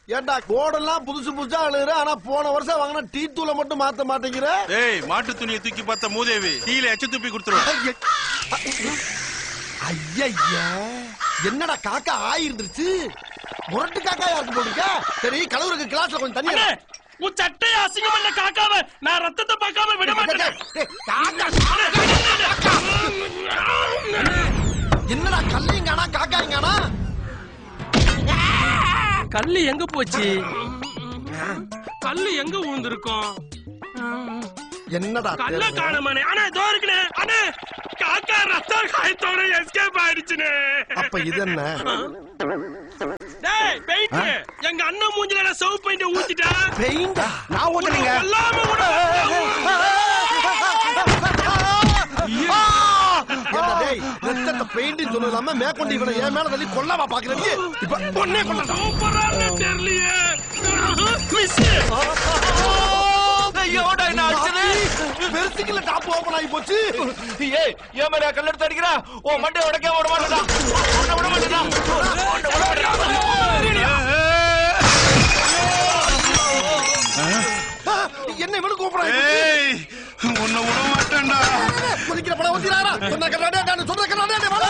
ஏன்டா கோடெல்லாம் புதுசு புதுசா அழுகுற ஆனா போன வருஷம் வாங்கின டீ தூளை மட்டும் மாத்த மாட்டேங்கிற ஏய் மாட்டு துணியை தூக்கி பார்த்த மூதேவி டீல எச்ச துப்பி கொடுத்துருவேன் ஐயா என்னடா காக்கா ஆயிருந்துருச்சு முரட்டு காக்காயா இருக்கு போட்டுக்க சரி கலவருக்கு கிளாஸ்ல கொஞ்சம் தண்ணி அண்ணே, உன் சட்டையை அசிங்கம் பண்ண காக்காம நான் ரத்தத்தை பார்க்காம விட மாட்டேன் டேய், காக்கா, என்னடா கல்லையும் காணா காக்காயும் காணா கல்லு எங்க போச்சு கல்லு எங்க விழுந்திருக்கும் என்னடா கல்ல தேடுற? காணமானே அண்ணே இதோ இருக்குனே அண்ணே காக்கா ரத்த காயத்தோட எஸ்கேப் ஆயிடுச்சுனே அப்ப இது என்ன டேய் பெயிண்ட் எங்க அண்ணன் மூஞ்சில நான் சவு பெயிண்ட் ஊத்திட்டா பெயிண்டா நான் ஊத்துறேங்க கொல்லாம விட ஏண்டா டேய், ரத்தத்தை பெயிண்ட் சொன்னதாம மேற்கொண்டு இவனை என் மேல தள்ளி கொல்லவா பாக்குற நீ இப்ப பொண்ணே கொல்லடா சூப்பரா தெரியலையே மிஸ் ஐயோடா என்ன அடிச்சது பெருசுக்குள்ள டாப் ஓபன் ஆகி போச்சு ஏய் ஏன் மேல கல்லெடுத்து அடிக்கிறா ஓ மண்டை உடைக்க விட மாட்டேடா உன்னை விட மாட்டேடா உன்னை விட மாட்டேடா என்ன இவனு கூப்பிடாங்க ஏய் உன்னை விட மாட்டேன்டா குதிக்கிற படம் ஊத்திராரா சொன்ன கண்ணாடே நான் சொல்ற கண்ணாடே வாடா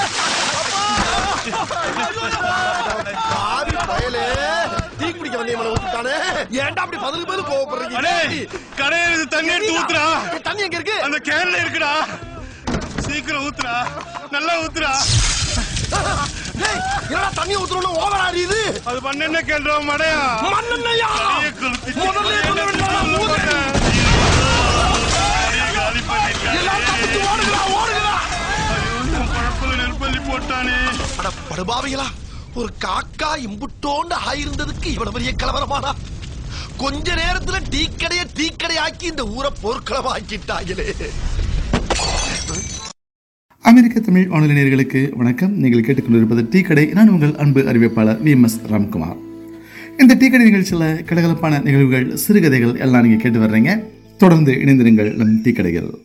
பாவி பயலே டீ குடிக்க வந்தே மேல ஊத்திட்டானே ஏன்டா அப்படி பதிலுக்கு பதில் கோவப்படுறீங்க அடே கடையில இருந்து தண்ணி எடுத்து ஊத்துறா ஏய், தண்ணி எங்க இருக்கு அந்த கேன்ல இருக்குடா சீக்கிரம் ஊத்துறா நல்லா ஊத்துறா ஏய் என்னடா தண்ணி ஊத்துறோம்னு ஓவர் ஆடியுது அது பண்ண என்ன கேள்றா மடையா மண்ணெண்ணையா கையை கொளுத்திட்டு முதல்ல சொல்ல வேண்டாம் ஊதுறேன் கையை காலி பண்ணிட்டானே. எல்லாரும் தப்பிச்சு ஓடுங்களா ஓடுங்களா ஐயோ, என் பழப்புல நெருப்பள்ளி போட்டானே அட படுபாவிகளா ஒரு காக்கா இம்புட்டோண்டு ஆயிருந்ததுக்கு இவ்வளவு பெரிய கலவரமாடா கொஞ்ச நேரத்துல டீ கடைய டீ கடையாக்கி இந்த ஊரை போர்க்களமாக்கிட்டாங்களே அமெரிக்க தமிழ் வானொலி நேயர்களுக்கு வணக்கம் நீங்கள் கேட்டுக்கொண்டிருப்பது டீ கடை நான் உங்கள் அன்பு அறிவிப்பாளர் வி எம் எஸ் ராம்குமார் இந்த டீ கடை நிகழ்ச்சியில் கலகலப்பான நிகழ்வுகள் சிறுகதைகள் எல்லாம் நீங்கள் கேட்டு வர்றீங்க தொடர்ந்து இணைந்திருங்கள் நம் டீ கடைகள்